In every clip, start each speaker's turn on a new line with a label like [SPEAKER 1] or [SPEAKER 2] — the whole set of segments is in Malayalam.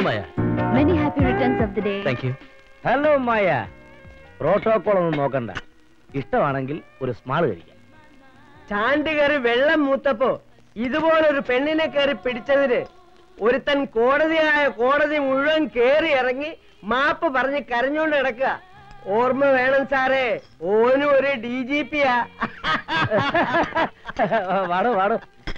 [SPEAKER 1] Maya
[SPEAKER 2] many happy returns of the day
[SPEAKER 1] thank you
[SPEAKER 3] hello Maya protocol ഒന്നും നോക്കണ്ട ഇഷ്ടമാണെങ്കിൽ ഒരു സ്മാൾ കഴിക്കാം
[SPEAKER 4] ചാണ്ട് കയറി വെള്ളം മൂത്തപ്പോ ഇതുപോലൊരു പെണ്ണിനെ കയറി പിടിച്ചതിന് ഒരുത്തൻ കോടതിയായ കോടതി മുഴുവൻ കേറി ഇറങ്ങി മാപ്പ് പറഞ്ഞ് കരഞ്ഞോണ്ട് കിടക്കുക ഓർമ്മ വേണം സാറേ ഓനും ഒരു ഡി ജി പിയാ
[SPEAKER 3] വാടോ വാടോ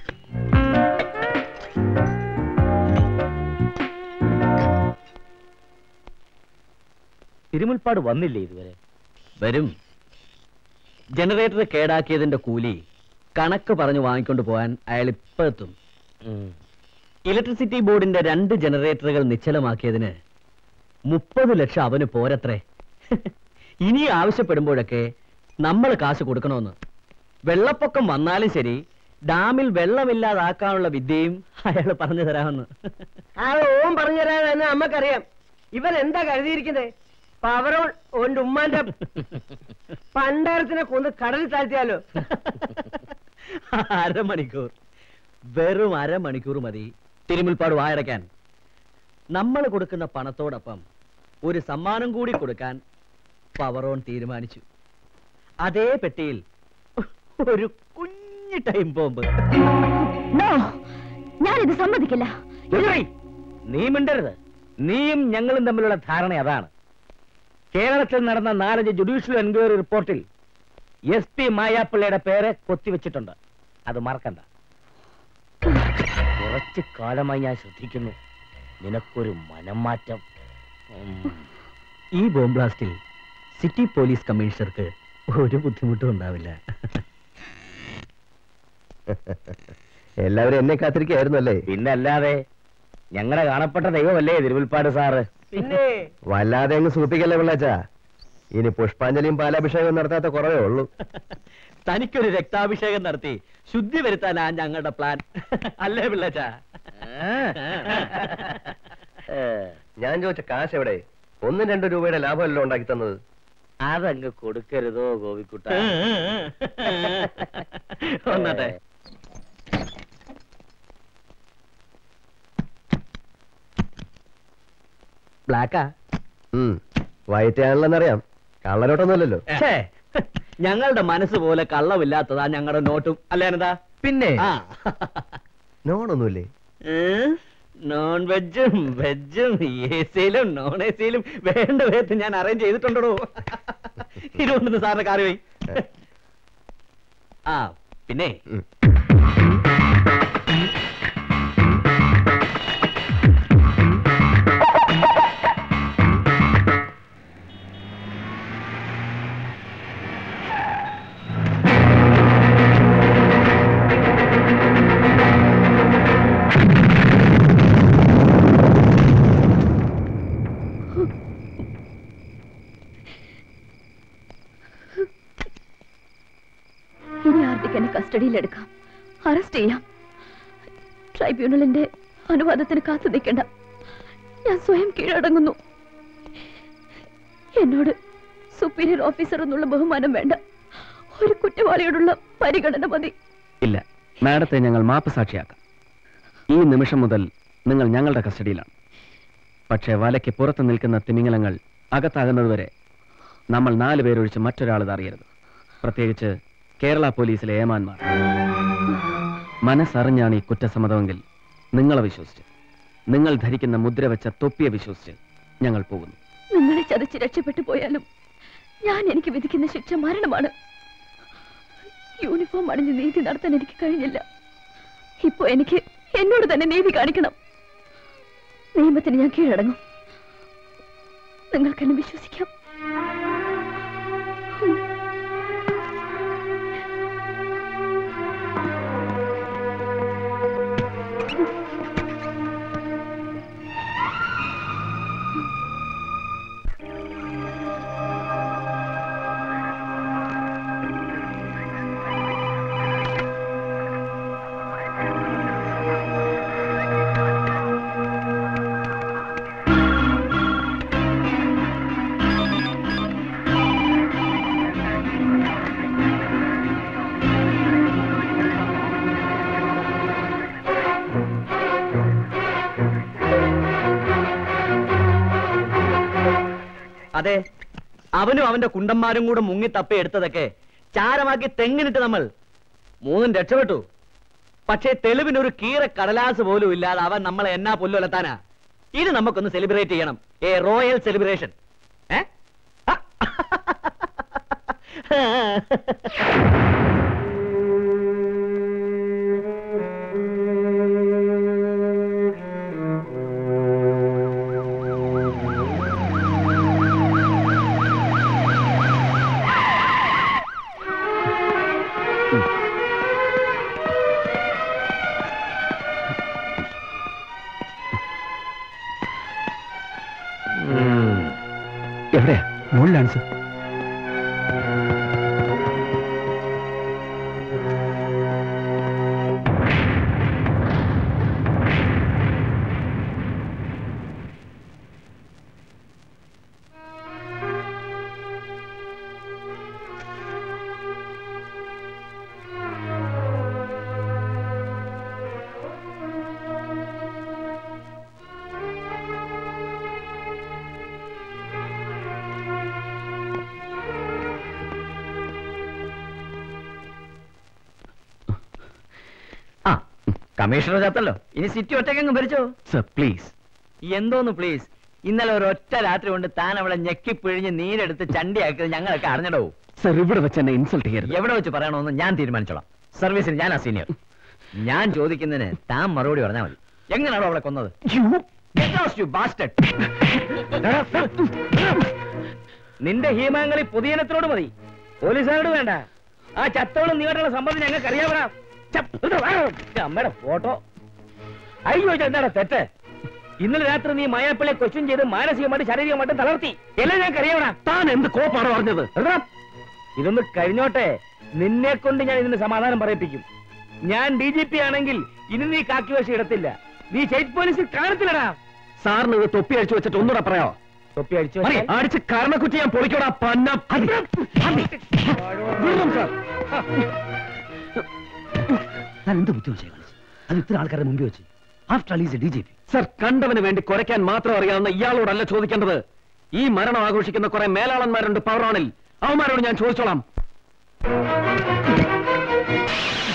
[SPEAKER 3] തിരുമുൽപ്പാട് വന്നില്ലേ ഇതുവരെ
[SPEAKER 1] വരും ജനറേറ്റർ കേടാക്കിയതിന്റെ കൂലി കണക്ക് പറഞ്ഞു വാങ്ങിക്കൊണ്ട് പോകാൻ അയാൾ ഇപ്പൊ എത്തും
[SPEAKER 3] ഉം.
[SPEAKER 1] ഇലക്ട്രിസിറ്റി ബോർഡിന്റെ രണ്ട് ജനറേറ്ററുകൾ നിശ്ചലമാക്കിയതിന് മുപ്പത് ലക്ഷം അവന് പോരത്രേ ഇനി ആവശ്യപ്പെടുമ്പോഴൊക്കെ നമ്മൾ കാശ് കൊടുക്കണമെന്ന് വെള്ളപ്പൊക്കം വന്നാലും ശരി ഡാമിൽ വെള്ളമില്ലാതാക്കാനുള്ള വിദ്യയും അയാൾ പറഞ്ഞു തരാമെന്ന്
[SPEAKER 4] ആ ഓൻ പറഞ്ഞുതരാന്ന് നമ്മക്കറിയാം ഇവൻ എന്താ കരുതിയിരിക്കുന്നത് പവറോൺ ഓന്റെ ഉമ്മാന്റെ പണ്ടാരത്തിനെ കൊന്ന് കടലിൽ താഴ്ത്തിയാലോ
[SPEAKER 1] അരമണിക്കൂർ വെറും അരമണിക്കൂർ മതി തിരുമുൽപ്പാട് വായടയ്ക്കാൻ നമ്മൾ കൊടുക്കുന്ന പണത്തോടൊപ്പം ഒരു സമ്മാനം കൂടി കൊടുക്കാൻ പവറോൺ തീരുമാനിച്ചു അതേ പെട്ടിയിൽ ഒരു കുഞ്ഞു ടൈം ബോംബ്
[SPEAKER 2] നോ ഞാനിത് സമ്മതിക്കില്ല
[SPEAKER 3] ദുർഗൈ, നീ മിണ്ടരുത് നീയും ഞങ്ങളും തമ്മിലുള്ള ധാരണ അതാണ് കേരളത്തിൽ നടന്ന നാലഞ്ച് ജുഡീഷ്യൽ എൻക്വയറി റിപ്പോർട്ടിൽ എസ് പി മായാപ്പിള്ളയുടെ പേര് കൊത്തിവെച്ചിട്ടുണ്ട് അത് മറക്കണ്ട കുറച്ചു കാലമായി ഞാൻ ശ്രദ്ധിക്കുന്നു നിനക്കൊരു മനംമാറ്റം ഉം.
[SPEAKER 1] ഈ ബോംബ് ബ്ലാസ്റ്റിൽ സിറ്റി പോലീസ് കമ്മീഷണർക്ക് ഒരു ബുദ്ധിമുട്ടും ഉണ്ടാവില്ല
[SPEAKER 5] എല്ലാവരും എന്നെ കാത്തിരിക്കായിരുന്നു അല്ലേ
[SPEAKER 3] പിന്നല്ലാതെ ഞങ്ങളുടെ കാണപ്പെട്ട ദൈവമല്ലേ തിരുവിൽപ്പാട് സാറ്
[SPEAKER 4] പിന്നെ
[SPEAKER 5] വല്ലാതെ അങ്ങ് സൂപ്പിക്കല്ലേ പിള്ളാച്ച ഇനി പുഷ്പാഞ്ജലിയും പാലാഭിഷേകവും നടത്താത്ത കുറവേ ഉള്ളൂ
[SPEAKER 1] തനിക്കൊരു രക്താഭിഷേകം നടത്തി ശുദ്ധി വരുത്താനാ ഞങ്ങളുടെ പ്ലാൻ അല്ലേ പിള്ളച്ച
[SPEAKER 3] ഏ,
[SPEAKER 5] ഞാൻ ചോദിച്ച കാശ് എവിടെ ഒന്നും രണ്ടു രൂപയുടെ ലാഭമല്ലോ ഉണ്ടാക്കി തന്നത്
[SPEAKER 3] അതങ്ങ് കൊടുക്കരുതോ ഗോപിക്കുട്ട
[SPEAKER 1] വന്നാട്ടെ ബ്ലാക്കാ
[SPEAKER 5] ഉം വൈറ്റ് ആണല്ലെന്നറിയാം കള്ളനോട്ടൊന്നുമല്ലല്ലോ
[SPEAKER 1] ഛേ, ഞങ്ങളുടെ മനസ്സ് പോലെ കള്ളമില്ലാത്തതാ ഞങ്ങളുടെ നോട്ടും അല്ലേ എന്താ
[SPEAKER 5] പിന്നെ
[SPEAKER 1] ആ
[SPEAKER 5] നോണൊന്നുമില്ലേ
[SPEAKER 1] നോൺ വെജും വെജും എ സിയിലും നോൺ എ സിയിലും വേണ്ട വിധത്തിൽ ഞാൻ അറേഞ്ച് ചെയ്തിട്ടുണ്ടോ ഇരുപത്തൊന്ന് സാറിന്റെ കാറ് പോയി ആ പിന്നെ
[SPEAKER 5] ഉം.
[SPEAKER 2] ഇനി ആർട്ടിക്ക് എന്നെ കസ്റ്റഡിയിലെടുക്കാം അറസ്റ്റ് ചെയ്യാം ട്രൈബ്യൂണലിന്റെ അനുവാദത്തിന് കാത്തു നിൽക്കണ്ട ഞാൻ സ്വയം കീഴടങ്ങുന്നു എന്നോട് സുപ്പീരിയർ ഓഫീസർ എന്നുള്ള ബഹുമാനം വേണ്ട ഒരു കുറ്റവാളിയോടുള്ള പരിഗണന മതി
[SPEAKER 6] ഇല്ല മാഡത്തെ ഞങ്ങൾ മാപ്പ് സാക്ഷിയാക്കാം ഈ നിമിഷം മുതൽ നിങ്ങൾ ഞങ്ങളുടെ കസ്റ്റഡിയിലാണ് പക്ഷേ വലയ്ക്ക് പുറത്ത് നിൽക്കുന്ന തിമിംഗലങ്ങൾ അകത്താകുന്നതുവരെ നമ്മൾ നാല് പേരൊഴിച്ച് മറ്റൊരാൾ അറിയരുത് പ്രത്യേകിച്ച് കേരള പോലീസിലെ ഏമാന്മാർ മനസ്സറിഞ്ഞാണ് ഈ കുറ്റസമ്മതമെങ്കിൽ നിങ്ങളെ വിശ്വസിച്ച് നിങ്ങൾ ധരിക്കുന്ന മുദ്ര വെച്ച തൊപ്പിയെ വിശ്വസിച്ച് ഞങ്ങൾ പോകുന്നു
[SPEAKER 2] നിങ്ങളെ ചതച്ച് രക്ഷപ്പെട്ടു പോയാലും ഞാൻ എനിക്ക് വിധിക്കുന്ന ശിക്ഷ മരണമാണ് യൂണിഫോം അണിഞ്ഞ് നീതി നടത്താൻ എനിക്ക് കഴിഞ്ഞില്ല ഇപ്പോ എനിക്ക് എന്നോട് തന്നെ നീതി കാണിക്കണം നിയമത്തിന് ഞാൻ കീഴടങ്ങും നിങ്ങൾക്ക് എന്നെ വിശ്വസിക്കാം
[SPEAKER 1] അതെ അവനും അവന്റെ കുണ്ടന്മാരും കൂടെ മുങ്ങി തപ്പി എടുത്തതൊക്കെ ചാരമാക്കി തെങ്ങിനിട്ട് നമ്മൾ മൂന്നും രക്ഷപ്പെട്ടു പക്ഷേ തെളിവിനൊരു കീറ കടലാസ് പോലും ഇല്ലാതെ അവൻ നമ്മളെ എന്നാ പുല്ലുലത്താനാ ഇത് നമുക്കൊന്ന് സെലിബ്രേറ്റ് ചെയ്യണം ഏ റോയൽ സെലിബ്രേഷൻ ഏ
[SPEAKER 6] എവിടെയാ മുകളിലാണ് സർ
[SPEAKER 1] ആ കമ്മീഷണർ ചത്തല്ലോ ഇനി സിറ്റി ഒറ്റയ്ക്കങ്ങ് ഭരിച്ചോ
[SPEAKER 6] സർ പ്ലീസ്
[SPEAKER 1] എന്തോന്ന് പ്ലീസ് ഇന്നലെ ഒരൊറ്റ രാത്രി കൊണ്ട് താൻ അവളെ ഞെക്കിപ്പിഴിഞ്ഞ് നീരെടുത്ത് ചണ്ടിയാക്കിയത് ഞങ്ങളൊക്കെ അറിഞ്ഞടോ
[SPEAKER 6] സർ ഇവിടെ വെച്ച് എന്നെ ഇൻസൾട്ട് ചെയ്യരുത്
[SPEAKER 1] എവിടെ വെച്ച് പറയണമെന്ന് ഞാൻ തീരുമാനിച്ചോളാം സർവീസിന് ഞാനാ സീനിയർ ഞാൻ ചോദിക്കുന്നതിന് താൻ മറുപടി പറഞ്ഞാൽ മതി എങ്ങനെയാണോ അവളെ കൊന്നത് Get lost, you bastard. നിന്റെ ഹീമാങ്ങളി പൊതുജനത്തിനോട് മതി പോലീസുകാരോട് വേണ്ട ആ ചത്തോളം നീട്ടുള്ള സംബന്ധം ഞങ്ങൾക്ക് അറിയാവണ അമ്മയുടെ ഫോട്ടോ അയ്യോ എന്താണ് തെറ്റ് ഇന്നലെ രാത്രി നീ മായാപ്പിളെ ക്വസ്റ്റ്യൻ ചെയ്ത് മാനസികമായിട്ട് ശാരീരികമായിട്ടും തളർത്തി എല്ലാം ഞങ്ങൾക്ക് അറിയാവണ
[SPEAKER 6] താൻ എന്ത് കോപ്പാണ് പറഞ്ഞത്
[SPEAKER 1] എടാ, ഇതൊന്ന് കഴിഞ്ഞോട്ടെ നിന്നെ കൊണ്ട് ഞാൻ ഇതിന് സമാധാനം പറയിപ്പിക്കും ഞാൻ ഡി ജി പി ആണെങ്കിൽ ഇനി നീ കാക്കി വേഷം ഇടത്തില്ല നീ സ്റ്റേറ്റ് പോലീസിൽ കാണത്തില്ലടാ
[SPEAKER 6] സാറിന് ഇത് തൊപ്പി അഴിച്ചു വെച്ചിട്ട് ഒന്നുകൂടെ പറയാോ
[SPEAKER 1] തൊപ്പി അടിച്ചു
[SPEAKER 6] മതി, അടിച്ച് കരണക്കുറ്റി ഞാൻ പൊളിക്കോടാ പന്ന വിടണം, സാർ.
[SPEAKER 3] ഞാൻ എന്ത് ബുദ്ധിമുട്ട് അത് ഇത്ര ആൾക്കാരുടെ മുമ്പിൽ വെച്ച് after all is D G P
[SPEAKER 6] sir കണ്ടവന് വേണ്ടി കുറയ്ക്കാൻ മാത്രം അറിയാവുന്ന ഇയാളോടല്ല ചോദിക്കേണ്ടത് ഈ മരണം ആഘോഷിക്കുന്ന കുറെ മേലാളന്മാരുണ്ട് പവറാണിൽ അവന്മാരോട് ഞാൻ ചോദിച്ചോളാം